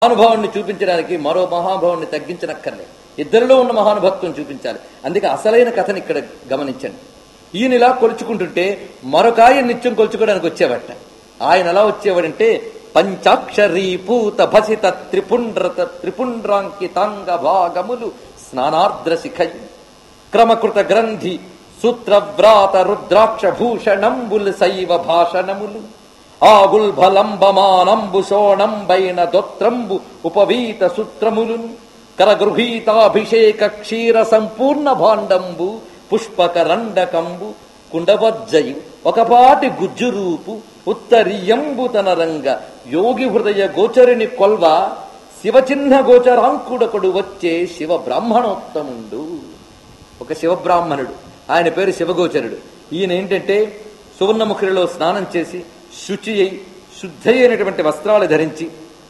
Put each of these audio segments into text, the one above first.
మహానుభావుని చూపించడానికి మరో మహానుభావుని తగ్గించనక్కర్లే ఇద్దరిలో ఉన్న మహానుభక్తుని చూపించాలి అందుకే అసలైన కథని ఇక్కడ గమనించండి ఈయన ఇలా కొలుచుకుంటుంటే మరొక ఆయన నిత్యం కొలుచుకోవడానికి వచ్చేవట ఆయన ఎలా వచ్చేవాడంటే పంచాక్షరీ పూత భసిత త్రిపుండ్రత త్రిపుండ్రాంకితాంగ భాగములు స్నానార్ద్ర శిఖయు క్రమకృత గ్రంథి సూత్రవ్రాత రుద్రాక్ష భూషణంబుల్ శైవ భాషణములు ఆగుల్భలంబమానంబు శోణంబైన దొత్రంబు ఉపవీత సూత్రములు కరగృహీతాభిషేక క్షీర సంపూర్ణ భాండంబు పుష్పక రండకంబు కుండవజ్జయు ఒకపాటి గుజ్జురూపు ఉత్తరీయంబు తన రంగ యోగి హృదయ గోచరిని కొల్వ శివచిహ్న గోచరాంకుడకుడు వచ్చే శివ బ్రాహ్మణోత్తముండు ఒక శివబ్రాహ్మణుడు ఆయన పేరు శివగోచరుడు ఈయన ఏంటంటే సువర్ణముఖిలో స్నానం చేసి శుచి అయి శుద్ధ అయినటువంటి వస్త్రాలు ధరించి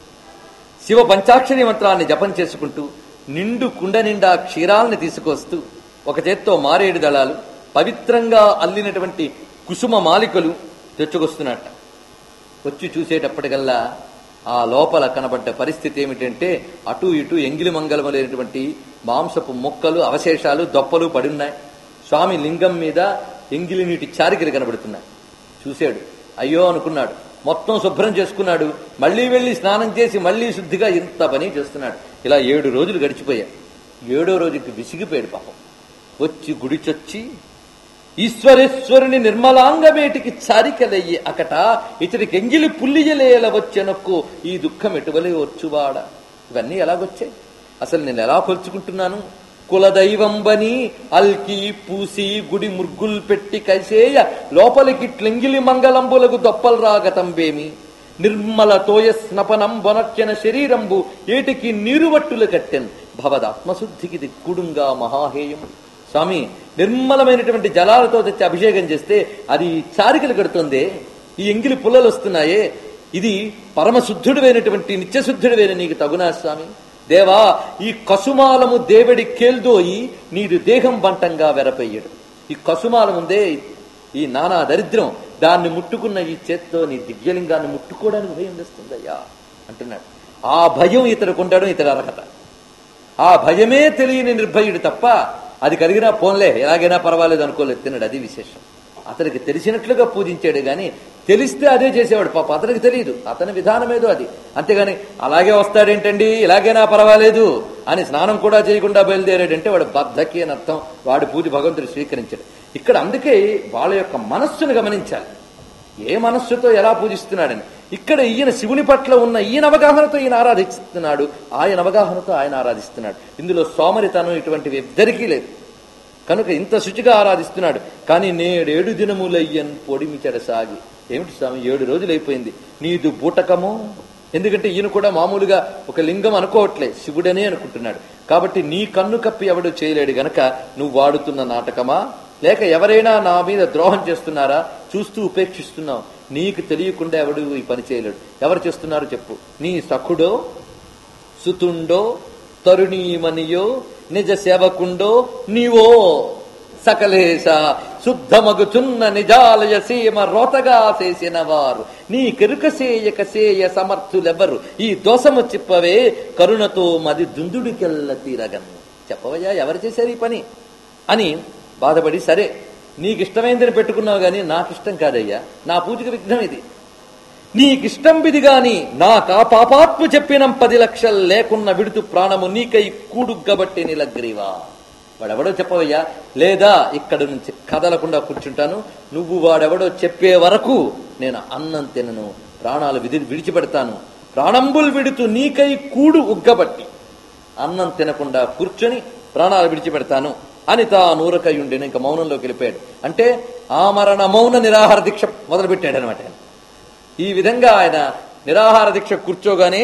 శివ పంచాక్షరి మంత్రాన్ని జపం చేసుకుంటూ నిండు కుండ నిండా క్షీరాల్ని తీసుకొస్తూ ఒక చేత్తో మారేడు దళాలు పవిత్రంగా అల్లినటువంటి కుసుమ మాలికలు తెచ్చుకొస్తున్నట్ట వచ్చి చూసేటప్పటికల్లా ఆ లోపల కనబడ్డ పరిస్థితి ఏమిటంటే అటు ఇటు ఎంగిలి మంగళములైనటువంటి మాంసపు మొక్కలు అవశేషాలు దొప్పలు పడున్నాయి స్వామి లింగం మీద ఎంగిలి నీటి చారికలు కనబడుతున్నాయి చూశాడు అయ్యో అనుకున్నాడు మొత్తం శుభ్రం చేసుకున్నాడు మళ్ళీ వెళ్ళి స్నానం చేసి మళ్ళీ శుద్ధిగా ఇంత పని చేస్తున్నాడు ఇలా ఏడు రోజులు గడిచిపోయాయి ఏడో రోజుకి విసిగిపోయాడు పాపం వచ్చి గుడిచొచ్చి ఈశ్వరేశ్వరుని నిర్మలాంగమేటికి చారికలయ్యి అకట ఇతడికి ఎంగిలి పుల్లియలేల వచ్చెనక్కు ఈ దుఃఖం ఎటువలే వచ్చువాడ ఇవన్నీ ఎలాగొచ్చాయి అసలు నేను ఎలా కొలుచుకుంటున్నాను కులదైవంబని అల్కి పూసి గుడి ముర్గుల్ పెట్టి కసేయ లోపలికి ట్లెంగిలి మంగళంబులకు దొప్పలు రాగతంబేమి నిర్మల తోయ స్నపనం వనర్చన శరీరంబు ఏటికి నీరువట్టులు కట్టెన్ భవదాత్మశుద్ధికి దిక్కుడుంగా మహాహేయము స్వామి నిర్మలమైనటువంటి జలాలతో తెచ్చి అభిషేకం చేస్తే అది చారికలు కడుతుందే ఈ ఎంగిలి పుల్లలు వస్తున్నాయే ఇది పరమశుద్ధుడివైనటువంటి నిత్యశుద్ధుడివైన నీకు తగునా స్వామి దేవా ఈ కసుమాలము దేవడి కేల్దోయి నీదు దేహం బంటంగా వెరపెయ్యడు ఈ కసుమాలం ఉందే ఈ నానా దరిద్రం దాన్ని ముట్టుకున్న ఈ చేత్తో నీ దివ్యలింగాన్ని ముట్టుకోవడానికి భయం వేస్తుందయ్యా అంటున్నాడు ఆ భయం ఇతడు ఉండడం ఇతడు అర్హత ఆ భయమే తెలియని నిర్భయుడు తప్ప అది కలిగినా పోన్లే ఎలాగైనా పర్వాలేదు అనుకోలేదు తిన్నాడు అది విశేషం అతనికి తెలిసినట్లుగా పూజించాడు గాని తెలిస్తే అదే చేసేవాడు పాప అతనికి తెలియదు అతని విధానమేదో అది అంతేగాని అలాగే వస్తాడేంటండి ఇలాగైనా పర్వాలేదు అని స్నానం కూడా చేయకుండా బయలుదేరాడంటే వాడు బద్ధకి అని అర్థం వాడి పూజ భగవంతుడు స్వీకరించాడు ఇక్కడ అందుకే వాళ్ళ యొక్క మనస్సును గమనించాలి ఏ మనస్సుతో ఎలా పూజిస్తున్నాడని ఇక్కడ ఈయన శివుని పట్ల ఉన్న ఈయన అవగాహనతో ఈయన ఆరాధిస్తున్నాడు ఆయన అవగాహనతో ఆయన ఆరాధిస్తున్నాడు ఇందులో సోమరితనం ఇటువంటివి ఇద్దరికీ లేదు కనుక ఇంత శుచిగా ఆరాధిస్తున్నాడు కానీ నేడేడు దినములయ్యన్ పొడిమి సాగి ఏమిటి స్వామి ఏడు రోజులు అయిపోయింది నీదు బూటకము ఎందుకంటే ఈయన కూడా మామూలుగా ఒక లింగం అనుకోవట్లే శివుడనే అనుకుంటున్నాడు కాబట్టి నీ కన్ను కప్పి ఎవడు చేయలేడు గనక నువ్వు వాడుతున్న నాటకమా లేక ఎవరైనా నా మీద ద్రోహం చేస్తున్నారా చూస్తూ ఉపేక్షిస్తున్నావు నీకు తెలియకుండా ఎవడు ఈ పని చేయలేడు ఎవరు చేస్తున్నారు చెప్పు నీ సఖుడో సుతుండో తరుణీమనియో నిజ సేవకుండో నీవో సకలేశ శుద్ధమగుచున్న నిజాలయ సీమ రోతగా చేసిన వారు నీ కెరుక సేయక సేయ సమర్థులెవ్వరు ఈ దోషము చిప్పవే కరుణతో మది దుందుడికెల్ల తీరగన్ చెప్పవయ్యా ఎవరు చేశారు ఈ పని అని బాధపడి సరే నీకు ఇష్టమైందని పెట్టుకున్నావు గాని నాకు ఇష్టం కాదయ్యా నా పూజకి విఘ్నం ఇది నీకిష్టం బిది గాని నాకా పాపాత్మ చెప్పినం పది లక్షలు లేకున్న విడుతు ప్రాణము నీకై కూడుగ్గబట్టి నిలగ్రీవా వాడెవడో చెప్పవయ్యా లేదా ఇక్కడ నుంచి కదలకుండా కూర్చుంటాను నువ్వు వాడెవడో చెప్పే వరకు నేను అన్నం తినను ప్రాణాలు విధి విడిచిపెడతాను ప్రాణంబులు విడుతూ నీకై కూడు ఉగ్గబట్టి అన్నం తినకుండా కూర్చొని ప్రాణాలు విడిచిపెడతాను అని తా నూరకయ్యుండిన ఇంకా మౌనంలోకి వెళ్ళిపోయాడు అంటే ఆమరణ మౌన నిరాహార దీక్ష మొదలుపెట్టాడు అనమాట ఈ విధంగా ఆయన నిరాహార దీక్ష కూర్చోగానే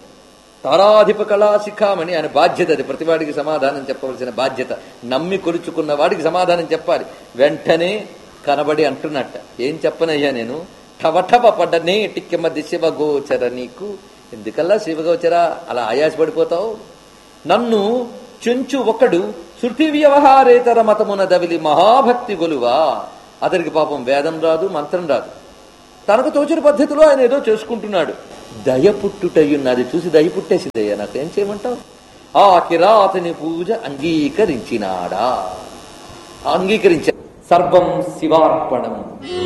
తారాధిప కళాశిఖామణి ఆయన బాధ్యత అది ప్రతివాడికి సమాధానం చెప్పవలసిన బాధ్యత నమ్మి కొలుచుకున్న వాడికి సమాధానం చెప్పాలి వెంటనే కనబడి అంటున్నట్ట ఏం చెప్పనయ్యా నేను టవటవ పడ్డనే టిక్కి మధ్య శివగోచర నీకు ఎందుకల్లా శివగోచర అలా ఆయాసపడిపోతావు నన్ను చెంచు ఒకడు శృతి వ్యవహారేతర మతమున దవిలి మహాభక్తి గొలువా అతనికి పాపం వేదం రాదు మంత్రం రాదు తనకు తోచిన పద్ధతిలో ఆయన ఏదో చేసుకుంటున్నాడు దయ పుట్టుటయున్నది చూసి దయ పుట్టేసిందయ్యా నాకు ఏం చేయమంటావు ఆ కిరాతని పూజ అంగీకరించినాడా అంగీకరించ సర్వం శివార్పణం